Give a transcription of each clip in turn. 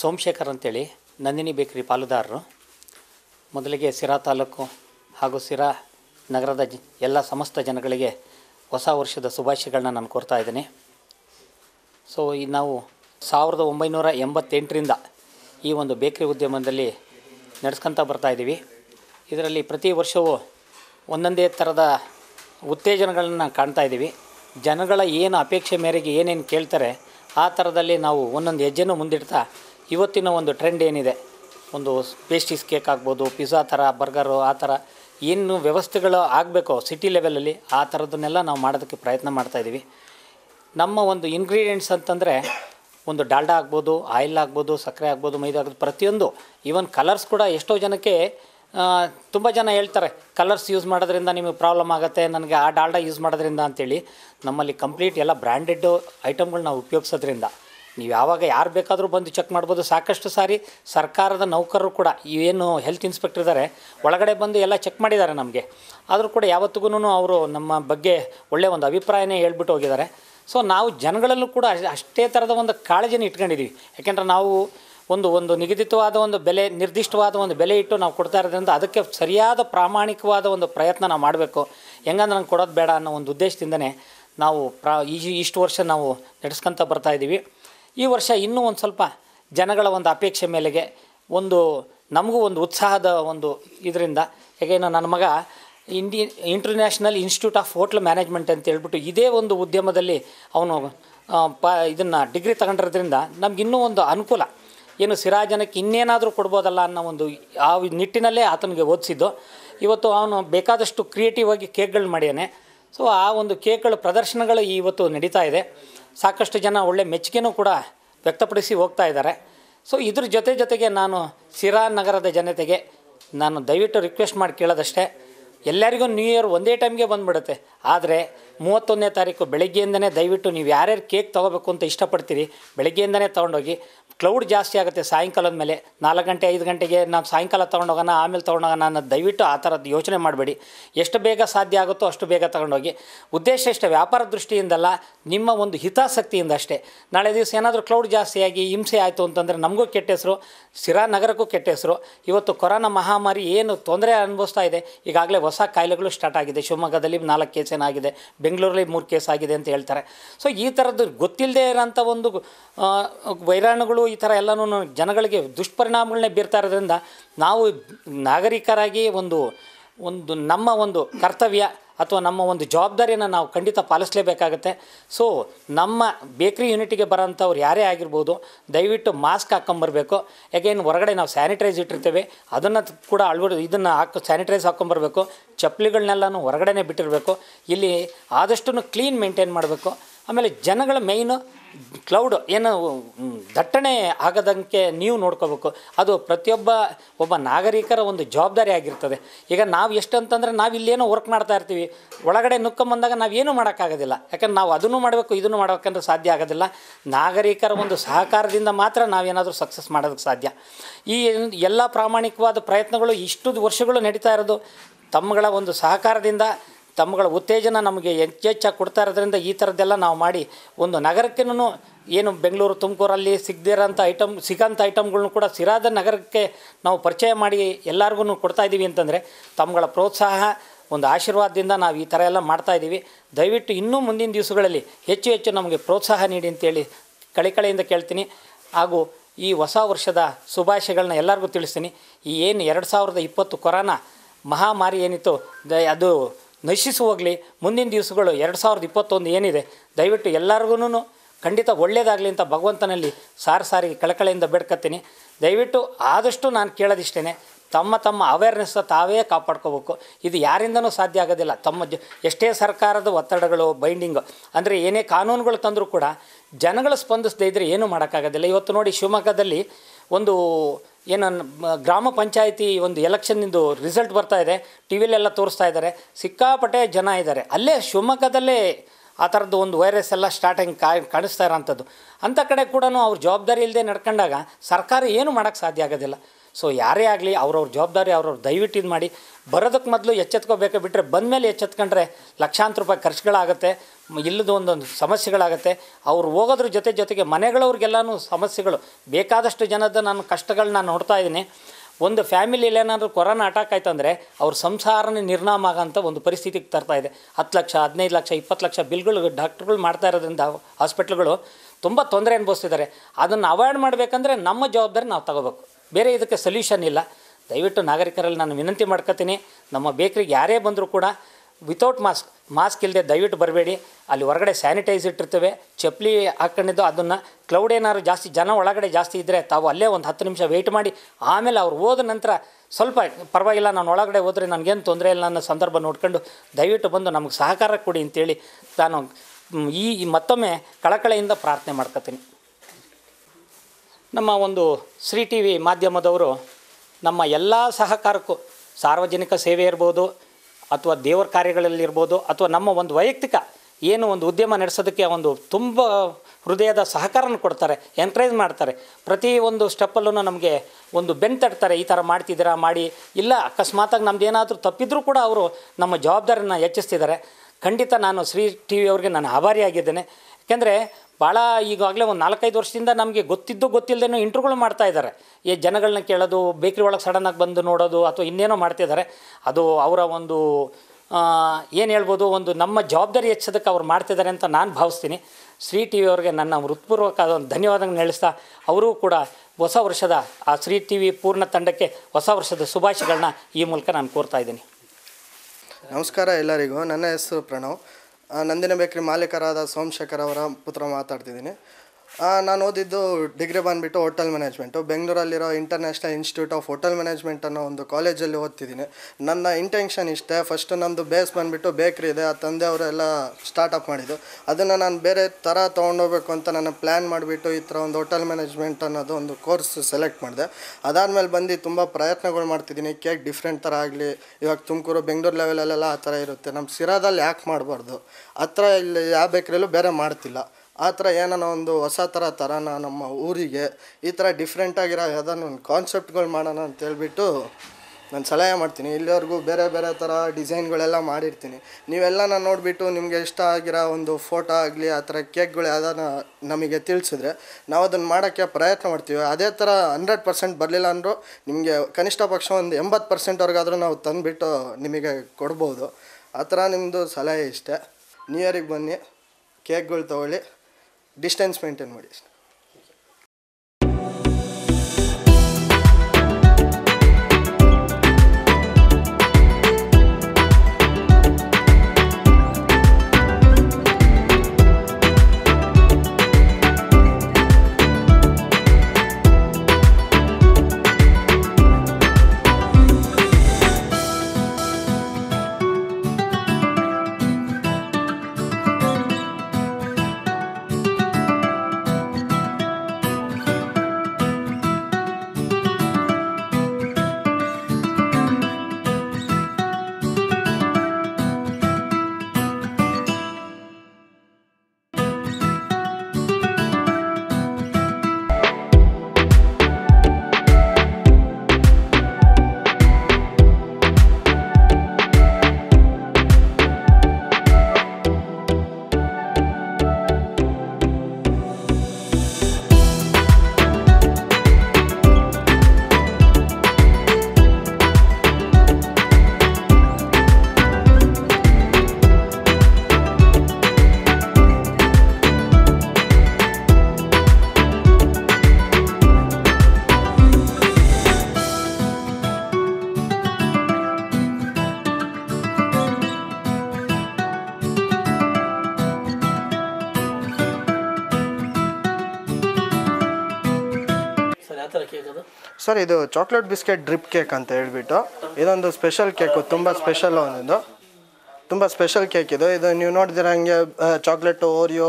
ಸೋಮಶೇಖರ್ ಅಂತೇಳಿ ನಂದಿನಿ ಬೇಕರಿ ಪಾಲುದಾರರು ಮೊದಲಿಗೆ ಸಿರಾ ತಾಲೂಕು ಹಾಗೂ ಸಿರಾ ನಗರದ ಜ ಎಲ್ಲ ಸಮಸ್ತ ಜನಗಳಿಗೆ ಹೊಸ ವರ್ಷದ ಶುಭಾಶಯಗಳನ್ನ ನಾನು ಕೋರ್ತಾ ಇದ್ದೀನಿ ಸೊ ಈ ನಾವು ಸಾವಿರದ ಒಂಬೈನೂರ ಎಂಬತ್ತೆಂಟರಿಂದ ಈ ಒಂದು ಬೇಕರಿ ಉದ್ಯಮದಲ್ಲಿ ನಡೆಸ್ಕೊತ ಬರ್ತಾಯಿದ್ದೀವಿ ಇದರಲ್ಲಿ ಪ್ರತಿ ವರ್ಷವೂ ಒಂದೊಂದೇ ಥರದ ಉತ್ತೇಜನಗಳನ್ನ ಕಾಣ್ತಾ ಇದ್ದೀವಿ ಜನಗಳ ಏನು ಅಪೇಕ್ಷೆ ಮೇರೆಗೆ ಏನೇನು ಕೇಳ್ತಾರೆ ಆ ಥರದಲ್ಲಿ ನಾವು ಒಂದೊಂದು ಹೆಜ್ಜೆನೂ ಮುಂದಿಡ್ತಾ ಇವತ್ತಿನ ಒಂದು ಟ್ರೆಂಡ್ ಏನಿದೆ ಒಂದು ಪೇಸ್ಟ್ರೀಸ್ ಕೇಕ್ ಆಗ್ಬೋದು ಪಿಜ್ಜಾ ಥರ ಬರ್ಗರು ಆ ಥರ ಏನು ವ್ಯವಸ್ಥೆಗಳು ಆಗಬೇಕೋ ಸಿಟಿ ಲೆವೆಲಲ್ಲಿ ಆ ಥರದನ್ನೆಲ್ಲ ನಾವು ಮಾಡೋದಕ್ಕೆ ಪ್ರಯತ್ನ ಮಾಡ್ತಾಯಿದ್ದೀವಿ ನಮ್ಮ ಒಂದು ಇಂಗ್ರೀಡಿಯೆಂಟ್ಸ್ ಅಂತಂದರೆ ಒಂದು ಡಾಲ್ಡಾ ಆಗ್ಬೋದು ಆಯಿಲ್ ಆಗ್ಬೋದು ಸಕ್ಕರೆ ಆಗ್ಬೋದು ಮೈದಾ ಆಗ್ಬೋದು ಪ್ರತಿಯೊಂದು ಈವನ್ ಕಲರ್ಸ್ ಕೂಡ ಎಷ್ಟೋ ಜನಕ್ಕೆ ತುಂಬ ಜನ ಹೇಳ್ತಾರೆ ಕಲರ್ಸ್ ಯೂಸ್ ಮಾಡೋದ್ರಿಂದ ನಿಮಗೆ ಪ್ರಾಬ್ಲಮ್ ಆಗುತ್ತೆ ನನಗೆ ಆ ಡಾಲ್ಡಾ ಯೂಸ್ ಮಾಡೋದ್ರಿಂದ ಅಂತೇಳಿ ನಮ್ಮಲ್ಲಿ ಕಂಪ್ಲೀಟ್ ಎಲ್ಲ ಬ್ರ್ಯಾಂಡೆಡ್ ಐಟಮ್ಗಳು ನಾವು ಉಪಯೋಗಿಸೋದ್ರಿಂದ ನೀವು ಯಾವಾಗ ಯಾರು ಬೇಕಾದರೂ ಬಂದು ಚೆಕ್ ಮಾಡ್ಬೋದು ಸಾಕಷ್ಟು ಸಾರಿ ಸರ್ಕಾರದ ನೌಕರರು ಕೂಡ ಏನು ಹೆಲ್ತ್ ಇನ್ಸ್ಪೆಕ್ಟರ್ ಇದ್ದಾರೆ ಒಳಗಡೆ ಬಂದು ಎಲ್ಲ ಚೆಕ್ ಮಾಡಿದ್ದಾರೆ ನಮಗೆ ಆದರೂ ಕೂಡ ಯಾವತ್ತಿಗೂ ಅವರು ನಮ್ಮ ಬಗ್ಗೆ ಒಳ್ಳೆಯ ಒಂದು ಅಭಿಪ್ರಾಯನೇ ಹೇಳ್ಬಿಟ್ಟು ಹೋಗಿದ್ದಾರೆ ಸೊ ನಾವು ಜನಗಳಲ್ಲೂ ಕೂಡ ಅಷ್- ಅಷ್ಟೇ ಥರದ ಒಂದು ಕಾಳಜಿನ ಇಟ್ಕೊಂಡಿದ್ದೀವಿ ಯಾಕೆಂದ್ರೆ ನಾವು ಒಂದು ಒಂದು ನಿಗದಿತವಾದ ಒಂದು ಬೆಲೆ ನಿರ್ದಿಷ್ಟವಾದ ಒಂದು ಬೆಲೆ ಇಟ್ಟು ನಾವು ಕೊಡ್ತಾ ಇರೋದ್ರಿಂದ ಅದಕ್ಕೆ ಸರಿಯಾದ ಪ್ರಾಮಾಣಿಕವಾದ ಒಂದು ಪ್ರಯತ್ನ ನಾವು ಮಾಡಬೇಕು ಹೆಂಗಂದ್ರೆ ನಂಗೆ ಕೊಡೋದು ಬೇಡ ಅನ್ನೋ ಒಂದು ಉದ್ದೇಶದಿಂದನೇ ನಾವು ಪ್ರಾ ಈ ಇಷ್ಟು ವರ್ಷ ನಾವು ನಡೆಸ್ಕೊತ ಬರ್ತಾಯಿದ್ದೀವಿ ಈ ವರ್ಷ ಇನ್ನೂ ಒಂದು ಸ್ವಲ್ಪ ಜನಗಳ ಒಂದು ಅಪೇಕ್ಷೆ ಮೇಲೆಗೆ ಒಂದು ನಮಗೂ ಒಂದು ಉತ್ಸಾಹದ ಒಂದು ಇದರಿಂದ ಯಾಕೇನು ನನ್ನ ಮಗ ಇಂಡಿ international institute of hotel management ಅಂತ ಹೇಳ್ಬಿಟ್ಟು ಇದೇ ಒಂದು ಉದ್ಯಮದಲ್ಲಿ ಅವನು ಆ, ಪ ಇದನ್ನು ಡಿಗ್ರಿ ತಗೊಂಡಿರೋದ್ರಿಂದ ನಮ್ಗೆ ಇನ್ನೂ ಒಂದು ಅನುಕೂಲ ಏನು ಸಿರಾ ಜನಕ್ಕೆ ಇನ್ನೇನಾದರೂ ಕೊಡ್ಬೋದಲ್ಲ ಅನ್ನೋ ಒಂದು ಆ ನಿಟ್ಟಿನಲ್ಲೇ ಆತನಿಗೆ ಓದಿಸಿದ್ದು ಇವತ್ತು ಅವನು ಬೇಕಾದಷ್ಟು ಕ್ರಿಯೇಟಿವ್ ಆಗಿ ಕೇಕ್ಗಳು ಮಾಡ್ಯಾನೆ ಸೊ ಆ ಒಂದು ಕೇಕ್ಗಳ ಪ್ರದರ್ಶನಗಳು ಇವತ್ತು ನಡೀತಾ ಇದೆ ಸಾಕಷ್ಟು ಜನ ಒಳ್ಳೆ ಮೆಚ್ಚುಗೆನೂ ಕೂಡ ವ್ಯಕ್ತಪಡಿಸಿ ಹೋಗ್ತಾ ಇದ್ದಾರೆ ಸೊ ಇದ್ರ ಜೊತೆ ಜೊತೆಗೆ ನಾನು ಸಿರಾ ನಗರದ ಜನತೆಗೆ ನಾನು ದಯವಿಟ್ಟು ರಿಕ್ವೆಸ್ಟ್ ಮಾಡಿ ಕೇಳೋದಷ್ಟೇ ಎಲ್ಲರಿಗೂ ನ್ಯೂ ಇಯರ್ ಒಂದೇ ಟೈಮ್ಗೆ ಬಂದುಬಿಡುತ್ತೆ ಆದರೆ ಮೂವತ್ತೊಂದನೇ ತಾರೀಕು ಬೆಳಗ್ಗೆಯಿಂದನೇ ದಯವಿಟ್ಟು ನೀವು ಯಾರ್ಯಾರು ಕೇಕ್ ತೊಗೋಬೇಕು ಅಂತ ಇಷ್ಟಪಡ್ತೀರಿ ಬೆಳಗ್ಗೆಯಿಂದನೇ ತೊಗೊಂಡೋಗಿ ಕ್ಲೌಡ್ ಜಾಸ್ತಿ ಆಗುತ್ತೆ ಸಾಯಂಕಾಲದ ಮೇಲೆ ನಾಲ್ಕು ಗಂಟೆ ಐದು ಗಂಟೆಗೆ ನಾವು ಸಾಯಂಕಾಲ ತೊಗೊಂಡೋಗೋಣ ಆಮೇಲೆ ತೊಗೊಂಡೋಗೋಣ ಅನ್ನೋದು ದಯವಿಟ್ಟು ಆ ಥರದ್ದು ಯೋಚನೆ ಮಾಡಬೇಡಿ ಎಷ್ಟು ಬೇಗ ಸಾಧ್ಯ ಆಗುತ್ತೋ ಅಷ್ಟು ಬೇಗ ತೊಗೊಂಡೋಗಿ ಉದ್ದೇಶ ಇಷ್ಟೇ ವ್ಯಾಪಾರ ದೃಷ್ಟಿಯಿಂದಲ್ಲ ನಿಮ್ಮ ಒಂದು ಹಿತಾಸಕ್ತಿಯಿಂದ ಅಷ್ಟೇ ನಾಳೆ ದಿವಸ ಏನಾದರೂ ಕ್ಲೌಡ್ ಜಾಸ್ತಿಯಾಗಿ ಹಿಂಸೆ ಆಯಿತು ಅಂತಂದರೆ ನಮಗೂ ಕೆಟ್ಟ ಹೆಸರು ಸಿರಾ ನಗರಕ್ಕೂ ಕೆಟ್ಟ ಹೆಸರು ಇವತ್ತು ಕೊರೋನಾ ಮಹಾಮಾರಿ ಏನು ತೊಂದರೆ ಅನುಭವಿಸ್ತಾ ಇದೆ ಈಗಾಗಲೇ ಹೊಸ ಕಾಯಿಲೆಗಳು ಸ್ಟಾರ್ಟ್ ಆಗಿದೆ ಶಿವಮೊಗ್ಗದಲ್ಲಿ ನಾಲ್ಕು ಕೇಸ್ ಏನಾಗಿದೆ ಬೆಂಗಳೂರಲ್ಲಿ ಮೂರು ಕೇಸ್ ಆಗಿದೆ ಅಂತ ಹೇಳ್ತಾರೆ ಸೊ ಈ ಥರದ್ದು ಗೊತ್ತಿಲ್ಲದೆ ಇರೋಂಥ ಒಂದು ಆ, ವೈರಾಣುಗಳು ಈ ಥರ ಎಲ್ಲನೂ ಜನಗಳಿಗೆ ದುಷ್ಪರಿಣಾಮಗಳನ್ನೇ ಬೀರ್ತಾ ಇರೋದ್ರಿಂದ ನಾವು ನಾಗರಿಕರಾಗಿ ಒಂದು ಒಂದು ನಮ್ಮ ಒಂದು ಕರ್ತವ್ಯ ಅಥವಾ ನಮ್ಮ ಒಂದು ಜವಾಬ್ದಾರಿಯನ್ನು ನಾವು ಖಂಡಿತ ಪಾಲಿಸಲೇಬೇಕಾಗತ್ತೆ ಸೊ ನಮ್ಮ ಬೇಕ್ರಿ ಯೂನಿಟಿಗೆ ಬರೋಂಥವ್ರು ಯಾರೇ ಆಗಿರ್ಬೋದು ದಯವಿಟ್ಟು ಮಾಸ್ಕ್ ಹಾಕ್ಕೊಂಬರ್ಬೇಕು ಯಾಕೆಂದ್ರೆ ಹೊರಗಡೆ ನಾವು ಸ್ಯಾನಿಟೈಸ್ ಇಟ್ಟಿರ್ತೇವೆ ಅದನ್ನು ಕೂಡ ಅಳವಡಿ ಇದನ್ನು ಹಾಕಿ ಸ್ಯಾನಿಟೈಸ್ ಹಾಕ್ಕೊಂಬರ್ಬೇಕು ಚಪ್ಪಲಿಗಳನ್ನೆಲ್ಲನೂ ಹೊರಗಡೆನೇ ಬಿಟ್ಟಿರಬೇಕು ಇಲ್ಲಿ ಆದಷ್ಟು ಕ್ಲೀನ್ ಮೇಂಟೈನ್ ಮಾಡಬೇಕು ಆಮೇಲೆ ಜನಗಳ ಮೇಯ್ನು ಕ್ಲೌಡ್ ಏನು ಮ್, ದಟ್ಟಣೆ ಆಗದಂಗೆ ನೀವು ನೋಡ್ಕೋಬೇಕು ಅದು ಪ್ರತಿಯೊಬ್ಬ ಒಬ್ಬ ನಾಗರಿಕರ ಒಂದು ಜವಾಬ್ದಾರಿ ಆಗಿರ್ತದೆ ಈಗ ನಾವು ಎಷ್ಟು ಅಂತಂದರೆ ನಾವು ಇಲ್ಲೇನೋ ವರ್ಕ್ ಮಾಡ್ತಾ ಇರ್ತೀವಿ ಒಳಗಡೆ ನುಕ್ಕೊಂಬಂದಾಗ ನಾವೇನು ಮಾಡೋಕ್ಕಾಗೋದಿಲ್ಲ ಯಾಕಂದ್ರೆ ನಾವು ಅದನ್ನು ಮಾಡಬೇಕು ಇದನ್ನು ಮಾಡಬೇಕಂದ್ರೆ ಸಾಧ್ಯ ಆಗೋದಿಲ್ಲ ನಾಗರಿಕರ ಒಂದು ಸಹಕಾರದಿಂದ ಮಾತ್ರ ನಾವೇನಾದರೂ ಸಕ್ಸಸ್ ಮಾಡೋದಕ್ಕೆ ಸಾಧ್ಯ ಈ ಎಲ್ಲ ಪ್ರಾಮಾಣಿಕವಾದ ಪ್ರಯತ್ನಗಳು ಇಷ್ಟು ವರ್ಷಗಳು ನಡೀತಾ ಇರೋದು ತಮ್ಮಗಳ ಒಂದು ಸಹಕಾರದಿಂದ ತಮ್ಮಗಳ ಉತ್ತೇಜನ ನಮಗೆ ಹೆಚ್ಚೆಚ್ಚಾಗಿ ಕೊಡ್ತಾ ಇರೋದ್ರಿಂದ ಈ ಥರದ್ದೆಲ್ಲ ನಾವು ಮಾಡಿ ಒಂದು ನಗರಕ್ಕೇನು ಏನು ಬೆಂಗಳೂರು ತುಮಕೂರಲ್ಲಿ ಸಿಗದಿರೋಂಥ ಐಟಮ್ ಸಿಗೋಂಥ ಐಟಮ್ಗಳ್ನು ಕೂಡ ಸಿರಾದ ನಗರಕ್ಕೆ ನಾವು ಪರಿಚಯ ಮಾಡಿ ಎಲ್ಲರಿಗೂ ಕೊಡ್ತಾ ಇದ್ದೀವಿ ಅಂತಂದರೆ ತಮ್ಮಗಳ ಪ್ರೋತ್ಸಾಹ ಒಂದು ಆಶೀರ್ವಾದದಿಂದ ನಾವು ಈ ಥರ ಎಲ್ಲ ಮಾಡ್ತಾ ಇದ್ದೀವಿ ದಯವಿಟ್ಟು ಇನ್ನೂ ಮುಂದಿನ ದಿವಸಗಳಲ್ಲಿ ಹೆಚ್ಚು ಹೆಚ್ಚು ನಮಗೆ ಪ್ರೋತ್ಸಾಹ ನೀಡಿ ಅಂತೇಳಿ ಕಳಿಕಳೆಯಿಂದ ಕೇಳ್ತೀನಿ ಹಾಗೂ ಈ ಹೊಸ ವರ್ಷದ ಶುಭಾಶಯಗಳನ್ನ ಎಲ್ಲರಿಗೂ ತಿಳಿಸ್ತೀನಿ ಈ ಏನು ಎರಡು ಸಾವಿರದ ಇಪ್ಪತ್ತು ಕೊರೋನಾ ಮಹಾಮಾರಿ ಏನಿತ್ತು ದ ಅದು ನಶಿಸಿ ಹೋಗಲಿ ಮುಂದಿನ ದಿವಸಗಳು ಎರಡು ಸಾವಿರದ ಇಪ್ಪತ್ತೊಂದು ಏನಿದೆ ದಯವಿಟ್ಟು ಎಲ್ಲರಿಗೂ ಖಂಡಿತ ಒಳ್ಳೆಯದಾಗಲಿ ಅಂತ ಭಗವಂತನಲ್ಲಿ ಸಾರಿ ಸಾರಿ ಕಳಕಳೆಯಿಂದ ಬೇಡ್ಕತ್ತೀನಿ ದಯವಿಟ್ಟು ಆದಷ್ಟು ನಾನು ಕೇಳೋದಿಷ್ಟೇ ತಮ್ಮ ತಮ್ಮ ಅವೇರ್ನೆಸ್ ತಾವೇ ಕಾಪಾಡ್ಕೋಬೇಕು ಇದು ಯಾರಿಂದನೂ ಸಾಧ್ಯ ಆಗೋದಿಲ್ಲ ತಮ್ಮ ಜ ಎಷ್ಟೇ ಸರ್ಕಾರದ ಒತ್ತಡಗಳು ಬೈಂಡಿಂಗು ಅಂದರೆ ಏನೇ ಕಾನೂನುಗಳು ತಂದರೂ ಕೂಡ ಜನಗಳು ಸ್ಪಂದಿಸದೇ ಇದ್ದರೆ ಏನೂ ಮಾಡೋಕ್ಕಾಗೋದಿಲ್ಲ ಇವತ್ತು ನೋಡಿ ಶಿವಮೊಗ್ಗದಲ್ಲಿ ಒಂದು ಏನು ಮ- ಗ್ರಾಮ ಪಂಚಾಯಿತಿ ಒಂದು ಎಲೆಕ್ಷನ್ನಿಂದು ರಿಸಲ್ಟ್ ಬರ್ತಾ ಇದೆ ಟಿ ವಿಲೆಲ್ಲ ತೋರಿಸ್ತಾ ಇದ್ದಾರೆ ಸಿಕ್ಕಾಪಟ್ಟೆ ಜನ ಇದ್ದಾರೆ ಅಲ್ಲೇ ಶಿವಮೊಗ್ಗದಲ್ಲೇ ಆ ಥರದ್ದು ಒಂದು ವೈರಸ್ ಎಲ್ಲ ಸ್ಟಾರ್ಟಿಂಗ್ ಕಾ ಕಾಣಿಸ್ತಾ ಇರೋಂಥದ್ದು ಅಂಥ ಕಡೆ ಕೂಡ ಅವ್ರ ಜವಾಬ್ದಾರಿ ಇಲ್ಲದೆ ನಡ್ಕೊಂಡಾಗ ಸರ್ಕಾರ ಏನು ಮಾಡೋಕ್ಕೆ ಸಾಧ್ಯ ಆಗೋದಿಲ್ಲ ಸೊ ಯಾರೇ ಆಗಲಿ ಅವ್ರವ್ರ ಜವಾಬ್ದಾರಿ ಅವ್ರವ್ರ ದಯವಿಟ್ಟು ಇದು ಮಾಡಿ ಬರೋದಕ್ಕೆ ಮೊದಲು ಎಚ್ಚೆತ್ಕೋಬೇಕು ಬಿಟ್ಟರೆ ಬಂದಮೇಲೆ ಎಚ್ಚೆತ್ಕೊಂಡ್ರೆ ಲಕ್ಷಾಂತರ ರೂಪಾಯಿ ಖರ್ಚುಗಳಾಗುತ್ತೆ ಮ- ಇಲ್ಲದ ಒಂದೊಂದು ಸಮಸ್ಯೆಗಳಾಗುತ್ತೆ ಅವ್ರು ಹೋಗೋದ್ರ ಜೊತೆ ಜೊತೆಗೆ ಮನೆಗಳವ್ರಿಗೆಲ್ಲನೂ ಸಮಸ್ಯೆಗಳು ಬೇಕಾದಷ್ಟು ಜನದ ನಾನು ಕಷ್ಟಗಳನ್ನ ನೋಡ್ತಾ ಇದ್ದೀನಿ ಒಂದು ಫ್ಯಾಮಿಲಿಯಲ್ಲಿ ಏನಾದರೂ ಕೊರೋನಾ ಅಟ್ಯಾಕ್ ಆಯ್ತು ಅಂದರೆ ಅವ್ರ ಸಂಸಾರನೇ ನಿರ್ನಾಮ ಆಗೋಂಥ ಒಂದು ಪರಿಸ್ಥಿತಿಗೆ ತರ್ತಾ ಇದೆ ಹತ್ತು ಲಕ್ಷ ಹದಿನೈದು ಲಕ್ಷ ಇಪ್ಪತ್ತು ಲಕ್ಷ ಬಿಲ್ಗಳು ಡಾಕ್ಟ್ರುಗಳು ಮಾಡ್ತಾ ಇರೋದ್ರಿಂದ ಹಾಸ್ಪಿಟ್ಲ್ಗಳು ತುಂಬ ತೊಂದರೆ ಅನುಭವಿಸ್ತಿದ್ದಾರೆ ಅದನ್ನು ಅವಾಯ್ಡ್ ಮಾಡಬೇಕಂದ್ರೆ ನಮ್ಮ ಜವಾಬ್ದಾರಿ ನಾವು ತಗೋಬೇಕು ಬೇರೆ ಇದಕ್ಕೆ ಸೊಲ್ಯೂಷನ್ ಇಲ್ಲ ದಯವಿಟ್ಟು ನಾಗರಿಕರಲ್ಲಿ ನಾನು ವಿನಂತಿ ಮಾಡ್ಕೊತೀನಿ ನಮ್ಮ ಬೇಕ್ರಿಗೆ ಯಾರೇ ಬಂದರೂ ಕೂಡ ವಿತೌಟ್ ಮಾಸ್ಕ್ ಮಾಸ್ಕ್ ಇಲ್ಲದೆ ದಯವಿಟ್ಟು ಬರಬೇಡಿ ಅಲ್ಲಿ ಹೊರಗಡೆ ಸ್ಯಾನಿಟೈಸ್ ಇಟ್ಟಿರ್ತೇವೆ ಚಪ್ಪಲಿ ಹಾಕ್ಕೊಂಡಿದ್ದು ಅದನ್ನು ಕ್ಲೌಡ್ ಏನಾದ್ರು ಜಾಸ್ತಿ ಜನ ಒಳಗಡೆ ಜಾಸ್ತಿ ಇದ್ದರೆ ತಾವು ಅಲ್ಲೇ ಒಂದು ಹತ್ತು ನಿಮಿಷ ವೆಯ್ಟ್ ಮಾಡಿ ಆಮೇಲೆ ಅವ್ರು ಹೋದ ನಂತರ ಸ್ವಲ್ಪ ಪರವಾಗಿಲ್ಲ ನಾನು ಒಳಗಡೆ ಹೋದರೆ ನನಗೇನು ತೊಂದರೆ ಇಲ್ಲ ಅನ್ನೋ ಸಂದರ್ಭ ನೋಡ್ಕೊಂಡು ದಯವಿಟ್ಟು ಬಂದು ನಮಗೆ ಸಹಕಾರ ಕೊಡಿ ಅಂತೇಳಿ ನಾನು ಮ್, ಈ ಈ ಮತ್ತೊಮ್ಮೆ ಕಳಕಳೆಯಿಂದ ಪ್ರಾರ್ಥನೆ ಮಾಡ್ಕೊತೀನಿ ನಮ್ಮ ಒಂದು ಶ್ರೀ ಟಿ ವಿ ಮಾಧ್ಯಮದವರು ನಮ್ಮ ಎಲ್ಲ ಸಹಕಾರಕ್ಕೂ ಸಾರ್ವಜನಿಕ ಸೇವೆ ಇರ್ಬೋದು ಅಥವಾ ದೇವರ ಕಾರ್ಯಗಳಲ್ಲಿರ್ಬೋದು ಅಥವಾ ನಮ್ಮ ಒಂದು ವೈಯಕ್ತಿಕ ಏನು ಒಂದು ಉದ್ಯಮ ನಡೆಸೋದಕ್ಕೆ ಒಂದು ತುಂಬ ಹೃದಯದ ಸಹಕಾರನ ಕೊಡ್ತಾರೆ ಎನ್ಕರೇಜ್ ಮಾಡ್ತಾರೆ ಪ್ರತಿ ಒಂದು ಸ್ಟೆಪ್ಪಲ್ಲೂ ನಮಗೆ ಒಂದು ಬೆನ್ ತಟ್ತಾರೆ ಈ ಥರ ಮಾಡ್ತಿದ್ದೀರಾ ಮಾಡಿ ಇಲ್ಲ ಅಕಸ್ಮಾತಾಗಿ ನಮ್ದು ಏನಾದರೂ ತಪ್ಪಿದ್ರೂ ಕೂಡ ಅವರು ನಮ್ಮ ಜವಾಬ್ದಾರಿನ ಹೆಚ್ಚಿಸ್ತಿದ್ದಾರೆ ಖಂಡಿತ ನಾನು ಶ್ರೀ ಟಿ ವಿ ಅವ್ರಿಗೆ ನಾನು ಆಭಾರಿಯಾಗಿದ್ದೇನೆ ಯಾಕೆಂದರೆ ಭಾಳ ಈಗಾಗಲೇ ಒಂದು ನಾಲ್ಕೈದು ವರ್ಷದಿಂದ ನಮಗೆ ಗೊತ್ತಿದ್ದು ಗೊತ್ತಿಲ್ಲದೇನೋ ಇಂಟ್ರ್ಯೂಗಳು ಮಾಡ್ತಾ ಇದ್ದಾರೆ ಈ ಜನಗಳನ್ನ ಕೇಳೋದು ಬೇಕ್ರಿ ಒಳಗೆ ಸಡನ್ನಾಗಿ ಬಂದು ನೋಡೋದು ಅಥವಾ ಇನ್ನೇನೋ ಮಾಡ್ತಿದ್ದಾರೆ ಅದು ಅವರ ಒಂದು ಏನು ಹೇಳ್ಬೋದು ಒಂದು ನಮ್ಮ ಜವಾಬ್ದಾರಿ ಹೆಚ್ಚೋದಕ್ಕೆ ಅವ್ರು ಮಾಡ್ತಿದ್ದಾರೆ ಅಂತ ನಾನು ಭಾವಿಸ್ತೀನಿ ಶ್ರೀ ಟಿ ವಿ ಅವ್ರಿಗೆ ನನ್ನ ಹೃತ್ಪೂರ್ವಕ ಒಂದು ಧನ್ಯವಾದಗಳು ಹೇಳಿಸ್ತಾ ಅವರೂ ಕೂಡ ಹೊಸ ವರ್ಷದ ಆ ಶ್ರೀ ಟಿ ವಿ ಪೂರ್ಣ ತಂಡಕ್ಕೆ ಹೊಸ ವರ್ಷದ ಶುಭಾಶಯಗಳನ್ನ ಈ ಮೂಲಕ ನಾನು ಕೋರ್ತಾ ಇದ್ದೀನಿ ನಮಸ್ಕಾರ ಎಲ್ಲರಿಗೂ ನನ್ನ ಹೆಸರು ಪ್ರಣವ್ ಆ, ನಂದಿನಿ ಬೇಕ್ರಿ ಮಾಲೀಕರಾದ ಸೋಮಶೇಖರ್ ಅವರ ಪುತ್ರ ಮಾತಾಡ್ತಿದ್ದೀನಿ ಆ, ನಾನು ಓದಿದ್ದು ಡಿಗ್ರಿ ಬಂದುಬಿಟ್ಟು ಹೋಟೆಲ್ ಮ್ಯಾನೇಜ್ಮೆಂಟು ಬೆಂಗಳೂರಲ್ಲಿರೋ international institute of hotel management ಅನ್ನೋ ಒಂದು ಕಾಲೇಜಲ್ಲಿ ಓದ್ತಿದ್ದೀನಿ ನನ್ನ ಇಂಟೆನ್ಷನ್ ಇಷ್ಟೇ ಫಸ್ಟು ನಮ್ಮದು ಬೇಸ್ ಬಂದುಬಿಟ್ಟು ಬೇಕ್ರಿ ಇದೆ ಆ ತಂದೆಯವರೆಲ್ಲ ಸ್ಟಾರ್ಟಪ್ ಮಾಡಿದ್ದು ಅದನ್ನು ನಾನು ಬೇರೆ ಥರ ತೊಗೊಂಡೋಗ್ಬೇಕು ಅಂತ ನಾನು ಪ್ಲ್ಯಾನ್ ಮಾಡಿಬಿಟ್ಟು ಈ ಥರ ಒಂದು ಹೋಟೆಲ್ ಮ್ಯಾನೇಜ್ಮೆಂಟ್ ಅನ್ನೋದು ಒಂದು ಕೋರ್ಸ್ ಸೆಲೆಕ್ಟ್ ಮಾಡಿದೆ ಅದಾದಮೇಲೆ ಬಂದು ತುಂಬ ಪ್ರಯತ್ನಗಳು ಮಾಡ್ತಿದ್ದೀನಿ ಕೇಕ್ ಡಿಫ್ರೆಂಟ್ ಥರ ಆಗಲಿ ಇವಾಗ ತುಮಕೂರು ಬೆಂಗಳೂರು ಲೆವೆಲಲ್ಲೆಲ್ಲ ಆ ಥರ ಇರುತ್ತೆ ನಮ್ಮ ಸಿರಾದಲ್ಲಿ ಯಾಕೆ ಮಾಡಬಾರ್ದು ಆ ಥರ ಇಲ್ಲಿ ಯಾವ ಬೇಕ್ರಿಯಲ್ಲೂ ಬೇರೆ ಮಾಡ್ತಿಲ್ಲ ಆ ಥರ ಏನಾನ ಒಂದು ಹೊಸ ಥರ ಥರನ ನಮ್ಮ ಊರಿಗೆ ಈ ಥರ ಡಿಫ್ರೆಂಟಾಗಿರೋ ಯಾವುದಾದ್ರು ಒಂದು ಕಾನ್ಸೆಪ್ಟ್ಗಳು ಮಾಡೋಣ ಅಂತ ಹೇಳ್ಬಿಟ್ಟು ನಾನು ಸಲಹೆ ಮಾಡ್ತೀನಿ ಇಲ್ಲಿವರೆಗೂ ಬೇರೆ ಬೇರೆ ಥರ ಡಿಸೈನ್ಗಳೆಲ್ಲ ಮಾಡಿರ್ತೀನಿ ನೀವೆಲ್ಲ ನಾನು ನೋಡಿಬಿಟ್ಟು ನಿಮಗೆ ಇಷ್ಟ ಆಗಿರೋ ಒಂದು ಫೋಟೋ ಆಗಲಿ ಆ ಥರ ಕೇಕ್ಗಳು ಯಾವ್ದಾನ ನಮಗೆ ತಿಳಿಸಿದ್ರೆ ನಾವು ಅದನ್ನು ಮಾಡೋಕ್ಕೆ ಪ್ರಯತ್ನ ಮಾಡ್ತೀವಿ ಅದೇ ಥರ ಹಂಡ್ರೆಡ್ ಪರ್ಸೆಂಟ್ ಬರಲಿಲ್ಲ ಅಂದರೂ ನಿಮಗೆ ಕನಿಷ್ಠ ಪಕ್ಷ ಒಂದು ಎಂಬತ್ತು ಪರ್ಸೆಂಟ್ವರೆಗಾದರೂ ನಾವು ತಂದುಬಿಟ್ಟು ನಿಮಗೆ ಕೊಡ್ಬೋದು ಆ ಥರ ನಿಮ್ಮದು ಸಲಹೆ ಇಷ್ಟೇ ನ್ಯೂ ಇಯರಿಗೆ ಬನ್ನಿ ಕೇಕ್ಗಳು ತೊಗೊಳ್ಳಿ ಡಿಸ್ಟೆನ್ಸ್ ಮೇಂಟೈನ್ ಮಾಡಿ ಅಷ್ಟೇ ಸರ್ ಯಾವ ಥರ ಕೇಕ್ ಅದು ಸರ್ ಇದು ಚಾಕ್ಲೇಟ್ ಬಿಸ್ಕೆಟ್ ಡ್ರಿಪ್ ಕೇಕ್ ಅಂತ ಹೇಳ್ಬಿಟ್ಟು ಇದೊಂದು ಸ್ಪೆಷಲ್ ಕೇಕು ತುಂಬ ಸ್ಪೆಷಲ್ ಒಂದಿದು ತುಂಬ ಸ್ಪೆಷಲ್ ಕೇಕ್ ಇದು ಇದು ನೀವು ನೋಡಿದಿರ ಹಂಗೆ ಚಾಕ್ಲೇಟು ಓರಿಯೋ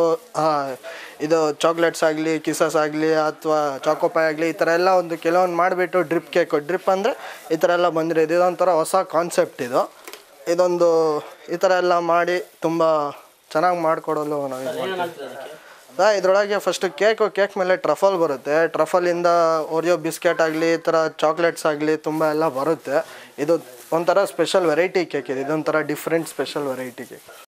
ಇದು ಚಾಕ್ಲೇಟ್ಸ್ ಆಗಲಿ ಕಿಸಸ್ ಆಗಲಿ ಅಥವಾ ಚಾಕೋಪಾಯ್ ಆಗಲಿ ಈ ಥರ ಎಲ್ಲ ಒಂದು ಕೆಲವೊಂದು ಮಾಡಿಬಿಟ್ಟು ಡ್ರಿಪ್ ಕೇಕು ಡ್ರಿಪ್ ಅಂದರೆ ಈ ಥರ ಎಲ್ಲ ಬಂದಿರೋದು ಇದೊಂಥರ ಹೊಸ ಕಾನ್ಸೆಪ್ಟ್ ಇದು ಇದೊಂದು ಈ ಥರ ಎಲ್ಲ ಮಾಡಿ ತುಂಬ ಚೆನ್ನಾಗಿ ಮಾಡಿಕೊಡಲು ನಾವು ಇದು ಮಾಡ್ತೀವಿ. ಏನಾಗ್ತದೆ ಅದಕ್ಕೆ ಹಾ ಇದರೊಳಗೆ ಫಸ್ಟ್ ಕೇಕು ಕೇಕ್ ಮೇಲೆ ಟ್ರಫಲ್ ಬರುತ್ತೆ ಟ್ರಫಲಿಂದ ಓರಿಯೋ ಬಿಸ್ಕೆಟ್ ಆಗಲಿ ಈ ಥರ ಚಾಕ್ಲೇಟ್ಸ್ ಆಗಲಿ ತುಂಬ ಎಲ್ಲ ಬರುತ್ತೆ ಇದು ಒಂಥರ ಸ್ಪೆಷಲ್ ವೆರೈಟಿ ಕೇಕ್ ಇದೆ ಇದೊಂಥರ ಡಿಫ್ರೆಂಟ್ ಸ್ಪೆಷಲ್ ವೆರೈಟಿ ಕೇಕ್